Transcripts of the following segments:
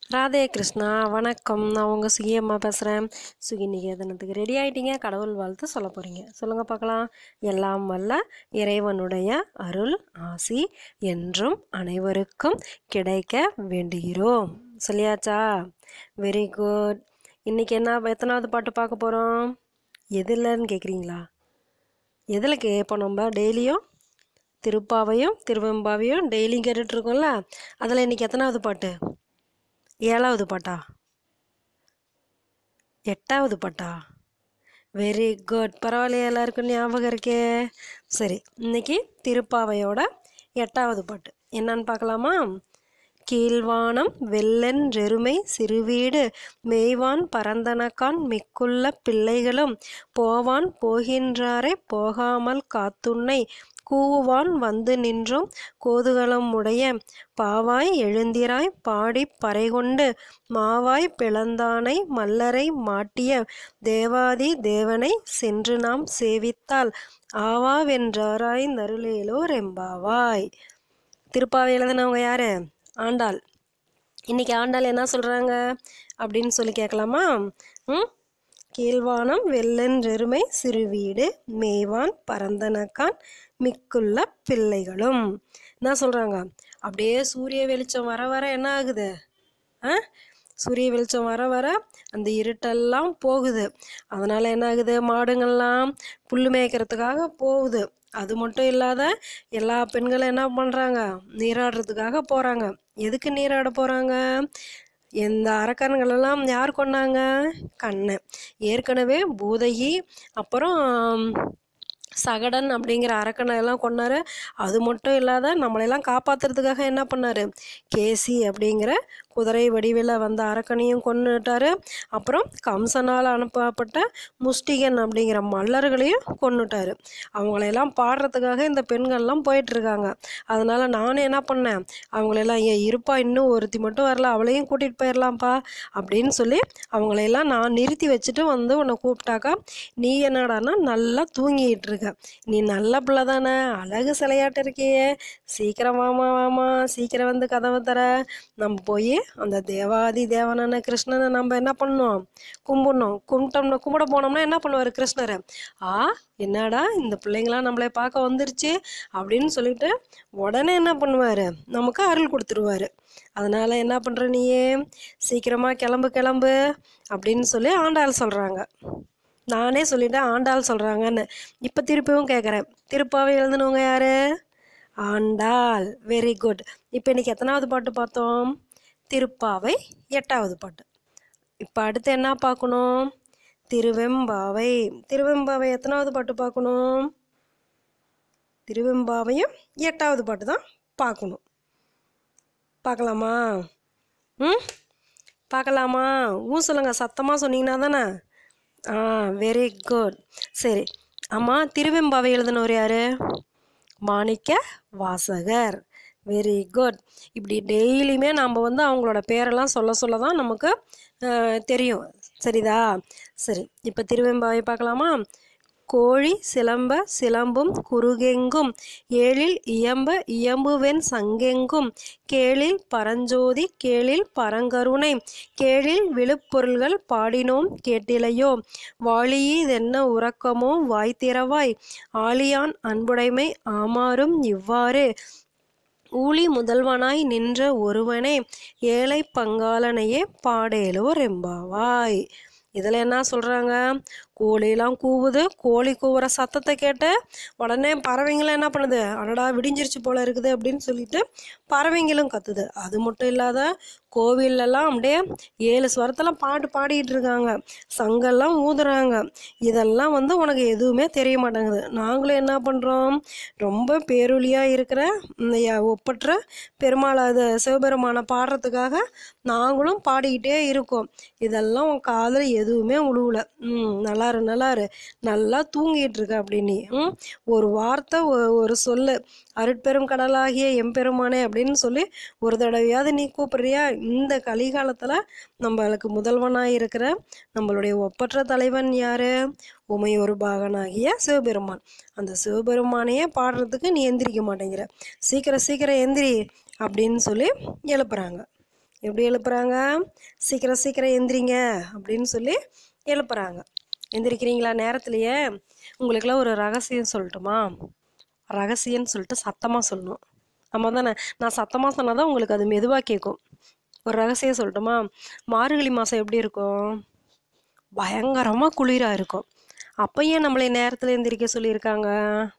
ராதே கிருஷ்ணா வணக்கம் நான் உங்கள் சுகி அம்மா பேசுகிறேன் சுகி நிகேதனத்துக்கு ரெடி ஆயிட்டீங்க கடவுள் வாழ்த்து சொல்ல போகிறீங்க சொல்லுங்கள் பார்க்கலாம் எல்லாம் வல்ல இறைவனுடைய அருள் ஆசி என்றும் அனைவருக்கும் கிடைக்க வேண்டுகிறோம் சொல்லியாச்சா வெரி குட் இன்னைக்கு என்ன எத்தனாவது பாட்டு பார்க்க போகிறோம் எதுலன்னு கேட்குறீங்களா எதில் கேட்போம் நம்ம டெய்லியும் திருப்பாவையும் திருவெம்பாவையும் டெய்லியும் கேட்டுட்ருக்கோம்ல அதில் இன்னைக்கு எத்தனாவது பாட்டு ஏழாவது பாட்டா எட்டாவது பாட்டா வெரி குட் பரவாயில்லையா எல்லாருக்கும் ஞாபகம் இருக்கே சரி இன்னைக்கு திருப்பாவையோட எட்டாவது பாட்டு என்னன்னு பார்க்கலாமா கீழ்வானம் வெள்ளென்றெருமை சிறுவீடு மேய்வான் பரந்தனக்கான் மிக்குள்ள பிள்ளைகளும் போவான் போகின்றாரே போகாமல் காத்துன்னை கூவுவான் வந்து நின்றும் கோதுகலம் உடைய பாவாய் எழுந்திராய் பாடி பறைகொண்டு மாவாய் பிளந்தானை மல்லரை மாட்டிய தேவாதி தேவனை சென்று நாம் சேவித்தால் ஆவாவென்றாராய் நருளேலோ ரெம்பாவாய் திருப்பாவை எழுதினவங்க யாரு ஆண்டாள் இன்னைக்கு ஆண்டாள் என்ன சொல்றாங்க அப்படின்னு சொல்லி கேட்கலாமா ம் கீழ்வானம் வெள்ளென்றெருமை சிறுவீடு மேய்வான் பரந்தனக்கான் மிக்குள்ள பிள்ளைகளும் என்ன சொல்றாங்க அப்படியே சூரிய வெளிச்சம் வர வர என்ன ஆகுது ஆ சூரிய வெளிச்சம் வர வர அந்த இருட்டெல்லாம் போகுது அதனால என்ன ஆகுது மாடுங்கள்லாம் புல் மேய்க்கிறதுக்காக போகுது அது மட்டும் இல்லாத எல்லா பெண்களும் என்ன பண்ணுறாங்க நீராடுறதுக்காக போகிறாங்க எதுக்கு நீராட போகிறாங்க இந்த அரக்கன்களெல்லாம் யார் கொண்டாங்க கண்ணன் ஏற்கனவே பூதகி அப்புறம் சகடன் அப்படிங்கிற அரக்கனை எல்லாம் கொன்னாரு அது மட்டும் இல்லாத நம்மளையெல்லாம் காப்பாத்துறதுக்காக என்ன பண்ணாரு கேசி அப்படிங்கிற குதிரை வடிவில் வந்த அரக்கனையும் கொன்னுட்டாரு அப்புறம் கம்சனால் அனுப்பப்பட்ட முஷ்டிகன் அப்படிங்கிற மல்லர்களையும் கொன்னுட்டாரு அவங்களையெல்லாம் பாடுறதுக்காக இந்த பெண்கள்லாம் போயிட்டு இருக்காங்க அதனால நானும் என்ன பண்ணேன் அவங்களெல்லாம் ஏன் இருப்பா இன்னும் ஒருத்தி மட்டும் வரல அவளையும் கூட்டிகிட்டு போயிடலாம்ப்பா அப்படின்னு சொல்லி அவங்களையெல்லாம் நான் நிறுத்தி வச்சுட்டு வந்து உன்னை கூப்பிட்டாக்கா நீ என்னடான்னா நல்லா தூங்கிட்டு இருக்க நீ நல்ல பிள்ளை தானே அழகு சிலையாட்டு இருக்கியே சீக்கிரம் வாமா வாமா சீக்கிரம் வந்து கதவை தர நம்ம போய் அந்த தேவாதி தேவனான கிருஷ்ணனை நம்ம என்ன பண்ணோம் கும்பிடணும் கும்பிட்டோம்னா கும்பிட போனோம்னா என்ன பண்ணுவார் கிருஷ்ணர் ஆ என்னடா இந்த பிள்ளைங்களாம் நம்மளை பார்க்க வந்துருச்சு அப்படின்னு சொல்லிட்டு உடனே என்ன பண்ணுவார் நமக்கு அருள் கொடுத்துருவாரு அதனால என்ன பண்ணுற நீயே சீக்கிரமா கிளம்பு கிளம்பு அப்படின்னு சொல்லி ஆண்டாள் சொல்கிறாங்க நானே சொல்லிட்டேன் ஆண்டாள் சொல்கிறாங்கன்னு இப்போ திருப்பியும் கேட்குறேன் திருப்பாவை எழுதுனவங்க யாரு ஆண்டாள் வெரி குட் இப்போ இன்னைக்கு எத்தனாவது பாட்டு பார்த்தோம் திருப்பாவை எட்டாவது பாட்டு இப்போ அடுத்து என்ன பார்க்கணும் திருவெம்பாவை திருவெம்பாவை எத்தனாவது பாட்டு பார்க்கணும் திருவெம்பாவையும் எட்டாவது பாட்டு தான் பார்க்கணும் பார்க்கலாமா ம் பார்க்கலாமா ஊ சொல்லுங்க சத்தமாக சொன்னீங்கன்னா தானே ஆ வெரி குட் சரி ஆமாம் திருவெம்பாவை எழுதினவர் யாரு மாணிக்க வாசகர் வெரி குட் இப்படி டெய்லியுமே நாம் வந்து அவங்களோட பேரெல்லாம் சொல்ல சொல்ல தான் நமக்கு அஹ், தெரியும் சரிதா சரி இப்போ திருவெம்பாவை பார்க்கலாமா கோழி சிலம்ப சிலம்பும் குறுகெங்கும் ஏழில் இயம்ப இயம்புவென் சங்கெங்கும் கேளில் பரஞ்சோதி கேளில் பரங்கருணை கேளில் விழுப்பொருள்கள் பாடினோம் கேட்டிலையோ வாழியதென்ன உறக்கமோ வாய்த்திறவாய் ஆழியான் அன்புடைமை ஆமாறும் இவ்வாறு ஊழி முதல்வனாய் நின்ற ஒருவனே ஏழை பங்காளனையே பாடேலோர் எம்பாவாய் இதில் என்ன சொல்கிறாங்க கோழிலாம் கூவுது கோழி கூவுற சத்தத்தை கேட்டு உடனே பறவைங்களாம் என்ன பண்ணுது அடடா விடிஞ்சிருச்சு போல இருக்குது அப்படின்னு சொல்லிட்டு பறவைங்களும் கத்துது அது மட்டும் இல்லாத கோவில்லலாம் அப்படியே ஏழு ஸ்வரத்தில் பாட்டு பாடிட்டு இருக்காங்க சங்கெல்லாம் ஊதுறாங்க இதெல்லாம் வந்து உனக்கு எதுவுமே தெரிய மாட்டேங்குது நாங்களும் என்ன பண்ணுறோம் ரொம்ப பேரொழியாக இருக்கிற இந்த ய- ஒப்பற்ற பெருமாள் அது சிவபெருமானை பாடுறதுக்காக நாங்களும் பாடிக்கிட்டே இருக்கோம் இதெல்லாம் உன் காதில் எதுவுமே உழுவல ம் நல்லாரு நல்லாரு நல்லா தூங்கிட்டு இருக்க அப்படி நீ ம் ஒரு வார்த்தை ஒ- ஒரு சொல்லு அருட்பெரும் கடலாகிய எம்பெருமானே அப்படின்னு சொல்லி ஒரு தடவையாவது நீ கூப்பிடுறியா இந்த கலிகாலத்தில் நம்மளுக்கு முதல்வனாக இருக்கிற நம்மளுடைய ஒப்பற்ற தலைவன் யாரு உமையொரு பாகனாகிய சிவபெருமான் அந்த சிவபெருமானையே பாடுறதுக்கு நீ எந்திரிக்க மாட்டேங்கிற சீக்கிரம் சீக்கிரம் எந்திரி அப்படின்னு சொல்லி எழுப்புறாங்க எப்படி எழுப்புறாங்க சீக்கிரம் சீக்கிரம் எந்திரிங்க அப்படின்னு சொல்லி எழுப்புறாங்க எந்திரிக்கிறீங்களா நேரத்துலையே உங்களுக்கெல்லாம் ஒரு ரகசியம் சொல்லட்டுமா ரகசியம்னு சொல்லிட்டு சத்தமாக சொல்லணும் நம்ம தானே நான் சத்தமாக சொன்னால் தான் உங்களுக்கு அது மெதுவாக கேட்கும் ஒரு ரகசியம் சொல்லட்டுமா மார்கழி மாதம் எப்படி இருக்கும் பயங்கரமாக குளிராக இருக்கும் அப்போ ஏன் நம்மளை நேரத்தில் எந்திரிக்க சொல்லியிருக்காங்க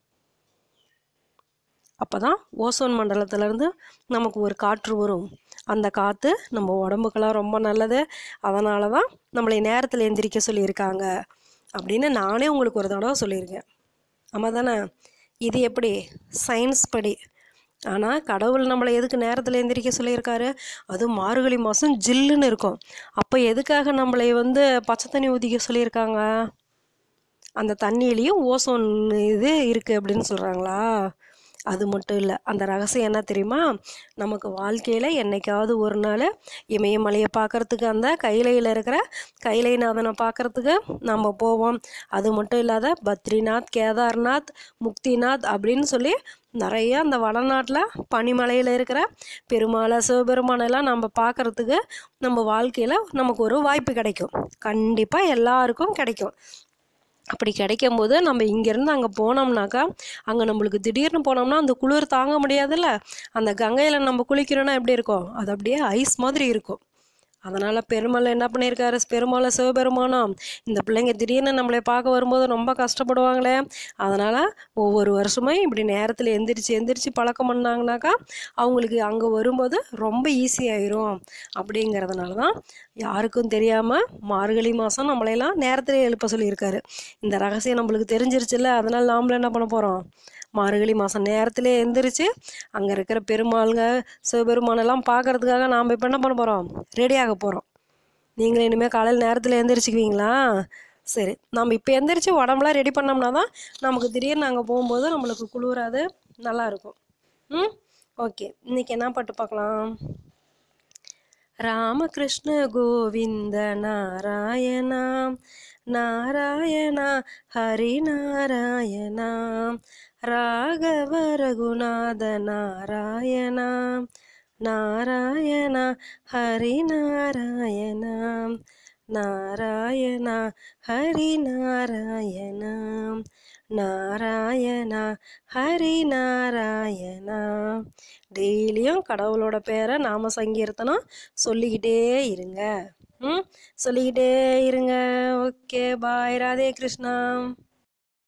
அப்போ தான் ஓசோன் மண்டலத்திலேருந்து நமக்கு ஒரு காற்று வரும் அந்த காற்று நம்ம உடம்புக்கெல்லாம் ரொம்ப நல்லது அதனால தான் நம்மளை நேரத்தில் எந்திரிக்க சொல்லியிருக்காங்க அப்படின்னு நானே உங்களுக்கு ஒரு தடவை சொல்லியிருக்கேன் ஆமாம் தானே இது எப்படி சயின்ஸ் படி ஆனால் கடவுள் நம்மளை எதுக்கு நேரத்தில் எந்திரிக்க சொல்லியிருக்காரு அதுவும் மார்கழி மாதம் ஜில்லுன்னு இருக்கும் அப்போ எதுக்காக நம்மளை வந்து பச்சை தண்ணி ஊற்றிக்க சொல்லியிருக்காங்க அந்த தண்ணியிலையும் ஓசோன் இது இருக்குது அப்படின்னு சொல்கிறாங்களா அது மட்டும் இல்லை அந்த ரகசியம் என்ன தெரியுமா நமக்கு வாழ்க்கையில் என்னைக்காவது ஒரு நாள் இமயமலையை பார்க்கறதுக்கு அந்த கைலையில் இருக்கிற கைலைநாதனை பார்க்கறதுக்கு நம்ம போவோம் அது மட்டும் இல்லாத பத்ரிநாத் கேதார்நாத் முக்திநாத் அப்படின்னு சொல்லி நிறைய அந்த வடநாட்டில் பனிமலையில் இருக்கிற பெருமாளை சிவபெருமானெல்லாம் நம்ம பார்க்கறதுக்கு நம்ம வாழ்க்கையில் நமக்கு ஒரு வாய்ப்பு கிடைக்கும் கண்டிப்பாக எல்லாருக்கும் கிடைக்கும் அப்படி கிடைக்கும் போது நம்ம இங்கேருந்து அங்கே போனோம்னாக்கா அங்கே நம்மளுக்கு திடீர்னு போனோம்னா அந்த குளிர் தாங்க முடியாதுல்ல அந்த கங்கையில் நம்ம குளிக்கிறோன்னா எப்படி இருக்கும் அது அப்படியே ஐஸ் மாதிரி இருக்கும் அதனால் பெருமாள் என்ன பண்ணியிருக்காரு பெருமாளை சிவபெருமானம் இந்த பிள்ளைங்க திடீர்னு நம்மளை பார்க்க வரும்போது ரொம்ப கஷ்டப்படுவாங்களே அதனால் ஒவ்வொரு வருஷமும் இப்படி நேரத்தில் எந்திரிச்சு எந்திரிச்சு பழக்கம் பண்ணாங்கனாக்கா அவங்களுக்கு அங்கே வரும்போது ரொம்ப ஈஸியாயிரும் அப்படிங்கிறதுனால தான் யாருக்கும் தெரியாமல் மார்கழி மாதம் நம்மளையெல்லாம் நேரத்தில் எழுப்ப சொல்லியிருக்காரு இந்த ரகசியம் நம்மளுக்கு தெரிஞ்சிருச்சுல்ல அதனால் நாமளும் என்ன பண்ண போகிறோம் மார்கழி மாதம் நேரத்திலே எந்திரிச்சு அங்கே இருக்கிற பெருமாளுங்க சிவபெருமானெல்லாம் பார்க்கறதுக்காக நாம் இப்போ என்ன பண்ண போகிறோம் ரெடியாக போகிறோம் நீங்களும் இனிமேல் காலையில் நேரத்தில் எந்திரிச்சுக்குவீங்களா சரி நம்ம இப்போ எந்திரிச்சு உடம்புலாம் ரெடி பண்ணோம்னா தான் நமக்கு திடீர்னு அங்கே போகும்போது நம்மளுக்கு குளிராது நல்லா இருக்கும் ம் ஓகே இன்னைக்கு என்ன பாட்டு பார்க்கலாம் ராமகிருஷ்ண கோவிந்த நாராயணா நாராயண ஹரி நாராயண ராகவ ரகுநாத நாராயண நாராயண ஹரி நாராயண நாராயண ஹரி நாராயண நாராயண ஹரி நாராயண டெய்லியும் கடவுளோட பேரை நாம சங்கீர்த்தனம் சொல்லிக்கிட்டே இருங்க ம் சொல்லிக்கிட்டே இருங்க ஓகே பாய் ராதே கிருஷ்ணா